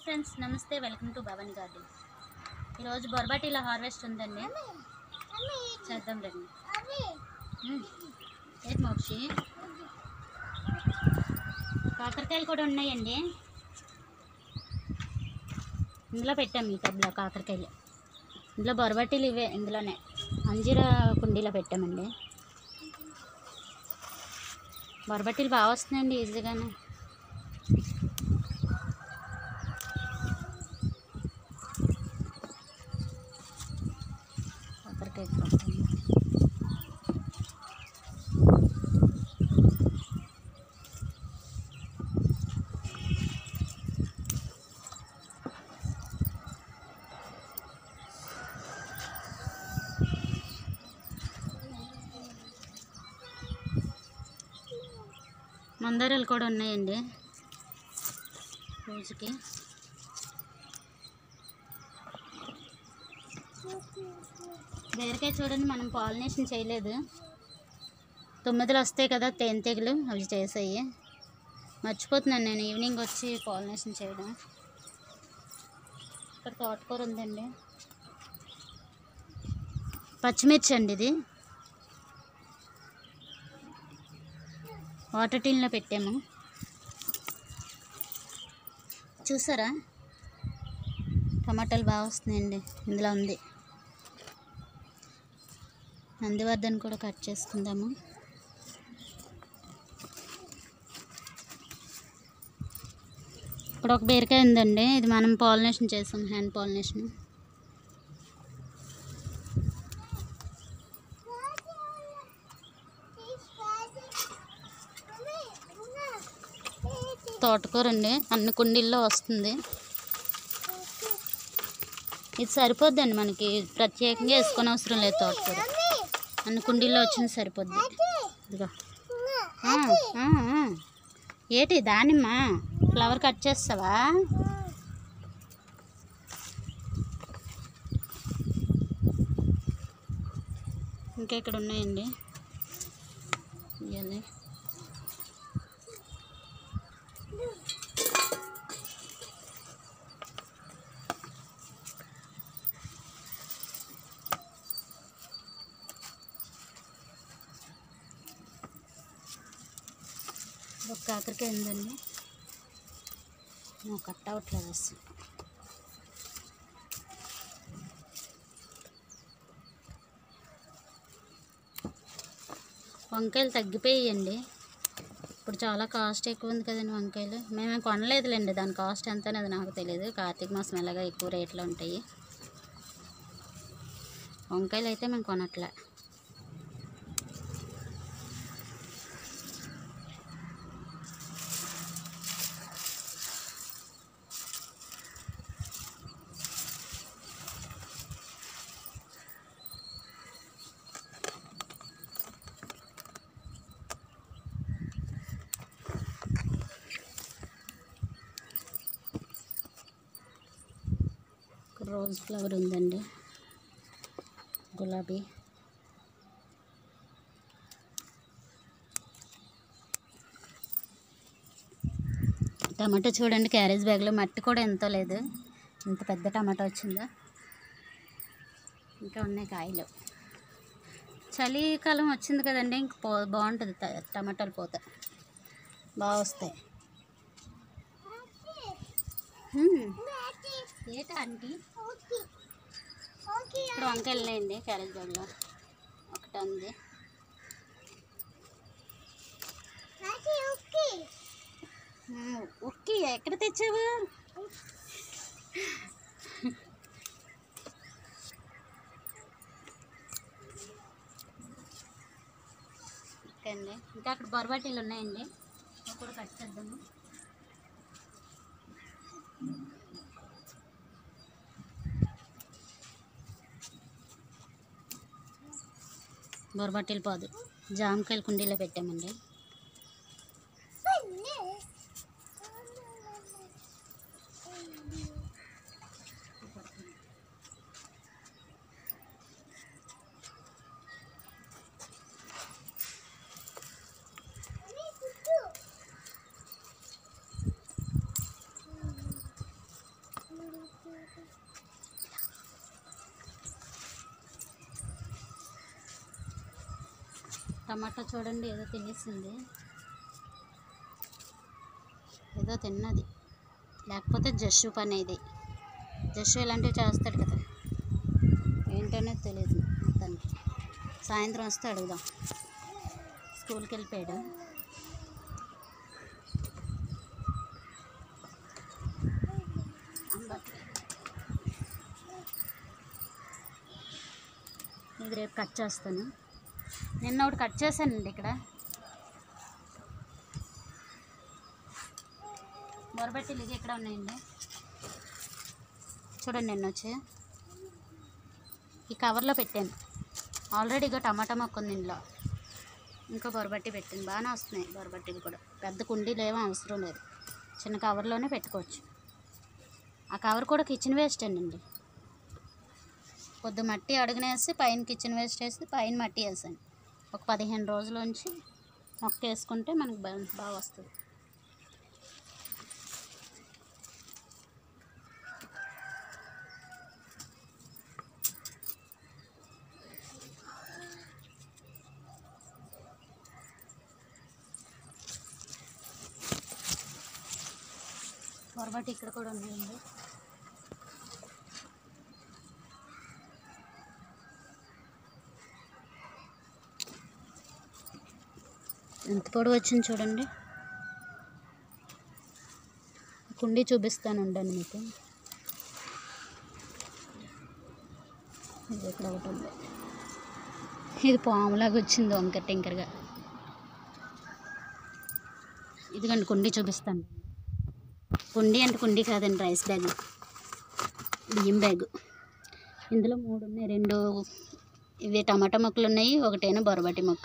Friends నమస్తే welcome to Bhavan garden ఈరోజు బొర్బాటీలో harvest ఉందండి చేద్దాం రండి మ్మ్. ఏంటి మోక్షి కాకరకాయలు కూడా ఉన్నాయండి ఇందులో పెట్టాం ఈ టబ్లో కాకరకాయలు ఇందులో బొరబట్టీలు ఇవే ఇందులోనే అంజీర కుండీలో పెట్టామండి బొరబట్టీలు బాగా వస్తున్నాయండి ఈజీగానే కాకరకాయ పప్పు. మందారాలు కూడా ఉన్నాయండి రోజుకి బీరకాయ చూడండి మనం పాలినేషన్ చేయలేదు తొమ్మిదిలు వస్తాయి కదా తేనెటీగలు అవి చేసాయి మర్చిపోతున్నాను నేను ఈవినింగ్ వచ్చి పాలినేషన్ చేయడం ఇక్కడ తోటకూర ఉందండి పచ్చిమిర్చి అండి ఇది వాటర్ టీన్లో పెట్టాము చూసారా టమాటాలు బాగా వస్తున్నాయండి ఇందులో ఉంది నందివర్ధన్ కూడా కట్ చేసుకుందాము ఇక్కడ ఒక బీరకాయ ఉందండి ఇది మనం పాలినేషన్ చేసాం హ్యాండ్ పాలినేషన్ తోటకూర అండి అన్ని కుండీల్లో వస్తుంది ఇది సరిపోద్దండి మనకి ప్రత్యేకంగా వేసుకొని అవసరం లేదు తోటకూర అన్ని కుండీల్లో వచ్చింది సరిపోద్ది ఇదిగో ఆ, ఆ, ఆ. ఏటి దానిమ్మ ఫ్లవర్ కట్ చేస్తావా ఇంకా ఇక్కడ ఉన్నాయండి ఇవ్వాలి ఒక కాకరకాయ ఉందండి నువ్వు కట్ అవ్వట్లేదు అసలు వంకాయలు తగ్గిపోయాయండి ఇప్పుడు చాలా కాస్ట్ ఎక్కువ ఉంది కదండి వంకాయలు మేమే కొనలేదులేండి దాని కాస్ట్ ఎంత అనేది నాకు తెలియదు కార్తీక మాసం ఎలాగా ఎక్కువ రేట్లో ఉంటాయి వంకాయలు అయితే మేము కొనట్లే ఇక్కడ రోజ్ ఫ్లవర్ ఉందండి గులాబీ టమాటా చూడండి క్యారేజ్ బ్యాగ్లో మట్టి కూడా ఎంతో లేదు ఇంత పెద్ద టమాటా వచ్చిందో ఇంకా ఉన్నాయి కాయలు చలికాలం వచ్చింది కదండి ఇంక పో బాగుంటుంది ట- టమాటాలు పోత బాగా వస్తాయి హ్మ్. ఏటా ఆంటీ ఇప్పుడు వంకాయలు ఉన్నాయండి క్యారేజ్ బ్యాగ్లో ఒకటి ఉంది హ్మ్, ఓకే ఎక్కడ తెచ్చావు ఓకే అండి ఇంకా అక్కడ బొరబాటీలు ఉన్నాయండి అవి కూడా కట్ చేద్దాము బొరబాటీలు పాదు జామకాయలు కుండీలో పెట్టామండి టమాటా చూడండి ఏదో తినేసింది ఏదో తిన్నది లేకపోతే జస్సు పని ఇది జస్సు ఇలాంటివి చేస్తాడు కదా ఏంటనేది తెలియదు మొత్తానికి సాయంత్రం వస్తే అడుగుదాం స్కూల్కి వెళ్ళిపోయాడు ఇది రేపు కట్ చేస్తాను నిన్న ఒకటి కట్ చేశానండి ఇక్కడ బొరబెట్టిలు ఇది ఎక్కడ ఉన్నాయండి చూడండి నిన్న వచ్చి ఈ కవర్లో పెట్టాను ఆల్రెడీ ఇక టమాటా మొక్క ఉంది ఇందులో ఇంకా బొరబట్టి పెట్టాను బాగానే వస్తున్నాయి బొరబట్టిలు కూడా పెద్ద కుండీలు ఏమీ అవసరం లేదు చిన్న కవర్లోనే పెట్టుకోవచ్చు ఆ కవర్ కూడా కిచెన్ వేస్ట్ అండి కొద్ది మట్టి అడుగునేసి పైన కిచెన్ వేస్ట్ వేసి పైన మట్టి వేసాను ఒక పదిహేను రోజుల నుంచి మొక్క వేసుకుంటే మనకు బాగా బాగా వస్తుంది పొరపాటు ఇక్కడ కూడా ఉన్నాయండి ఎంత పొడవు వచ్చింది చూడండి కుండీ చూపిస్తాను ఉండండి మీకు ఇది ఇక్కడ ఒకటి ఉంది ఇది పాములాగా వచ్చింది వంకర టింకరగా ఇదిగోండి కుండీ చూపిస్తాను కుండీ అంటే కుండీ కాదండి రైస్ బ్యాగ్ బియ్యం బ్యాగ్ ఇందులో మూడు ఉన్నాయి రెండు ఇవి టమాటా మొక్కలు ఉన్నాయి ఒకటేమో బొరబాటి మొక్క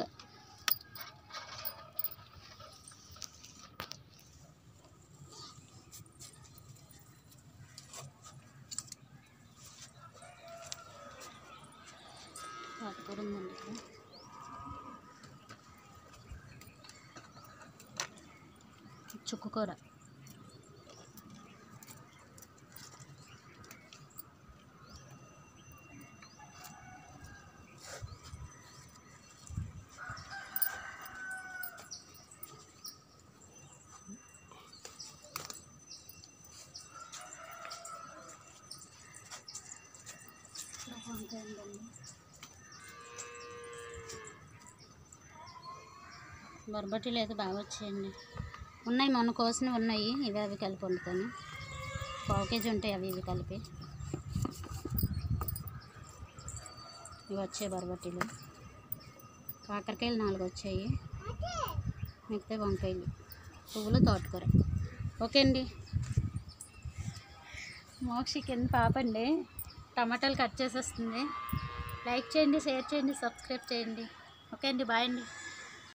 తోటకూర ఉందండి ఇక్కడ చుక్కు కూర ఇక్కడ వంకాయ ఉందండి బొరబట్టీలు అయితే బాగా వచ్చాయండి ఉన్నాయి మొన్న కోసినవి ఉన్నాయి ఇవి అవి కలిపి వండుతాను పావు కేజీ ఉంటాయి అవి ఇవి కలిపి ఇవి వచ్చాయి బొరబట్టీలు కాకరకాయలు నాలుగు వచ్చాయి మిగతా వంకాయలు పువ్వులు తోటకూర ఓకే అండి మోక్షి కింద పాప అండి టమాటాలు కట్ చేసేస్తుంది లైక్ చేయండి షేర్ చేయండి సబ్స్క్రైబ్ చేయండి ఓకే అండి బాయ్ అండి